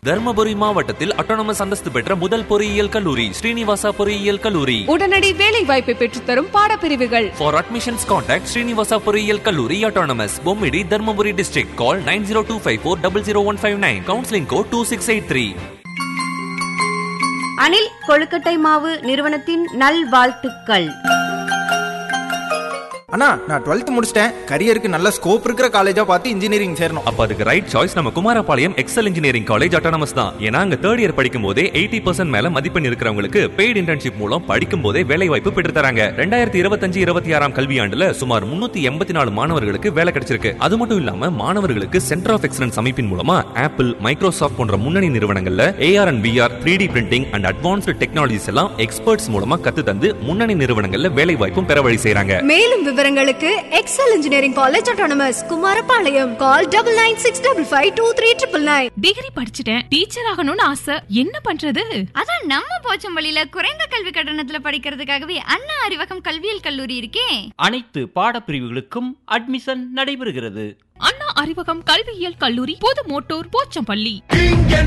தர்மபுரி மாவட்டத்தில் அட்டானமஸ் அந்தஸ்து பெற்ற முதல் பொறியியல் கல்லூரி ஸ்ரீனிவாசா பொறியியல் கல்லூரி உடனடி வேலை வாய்ப்பை பெற்றுத்தரும் பாடப்பிரிவுகள் For admissions, contact Srinivasa பொறியியல் கல்லூரி Autonomous, Bommidi Dharmapuri district call nine zero two five four double zero one five nine counselling code two six eight three Anil கொழுக்கட்டை மாவு நிறுவனத்தின் நல்வாழ்த்துக்கள் அண்ணா நான் டுவெல்த் முடிச்சிட்டேன் கரியருக்கு நல்ல ஸ்கோப் இருக்கிற காலேஜா பார்த்து இன்ஜினியரிங் சேரணும் அப்ப அதுக்கு ரைட் சாய்ஸ் நம்ம Kumarapalayam Excel engineering college autonomous தான் ஏன்னா அங்க தேர்ட் இயர் படிக்கும் போதே எயிட்டி பர்சன்ட் மேல மதிப்பெண் இருக்கிறவங்களுக்கு பெய்டு இன்டர்ன்ஷிப் மூலம் படிக்கும் போதே வேலை வாய்ப்பு பெற்று தராங்க ரெண்டாயிரத்தி இருபத்தஞ்சு இருபத்தி ஆறாம் கல்வியாண்டுல சுமார் முன்னூத்தி எண்பத்தி நாலு மாணவர்களுக்கு வேலை கிடைச்சிருக்கு அது மட்டும் இல்லாம மாணவர்களுக்கு சென்டர் ஆஃப் எக்ஸலன்ஸ் அமைப்பின் மூலமா ஆப்பிள் மைக்ரோசாஃப்ட் போன்ற முன்னணி நிறுவனங்கள்ல AR and VR three D printing and advanced technologies எல்லாம் எக்ஸ்பர்ட்ஸ் மூலமா கத்து தந்து முன்னணி நிறுவனங்கள்ல வேலை வாய்ப்பும் பெற வழி செய்றாங்க மேலும் விவரங்களுக்கு Excel engineering college autonomous Kumarapalayam call double nine six double five two three triple nine degree படிச்சுட்டேன் டீச்சர் ஆகணும்னு ஆசை என்ன பண்றது அதான் நம்ம போச்சம்பள்ளியில குறைந்த கல்வி கட்டணத்துல படிக்கிறதுக்காகவே அண்ணா அறிவகம் கல்வியியல் கல்லூரி இருக்கே அனைத்து பாடப்பிரிவுகளுக்கும் அட்மிஷன் நடைபெறுகிறது அண்ணா அறிவகம் கல்வியியல் கல்லூரி புது மோட்டூர் போச்சம்பள்ளி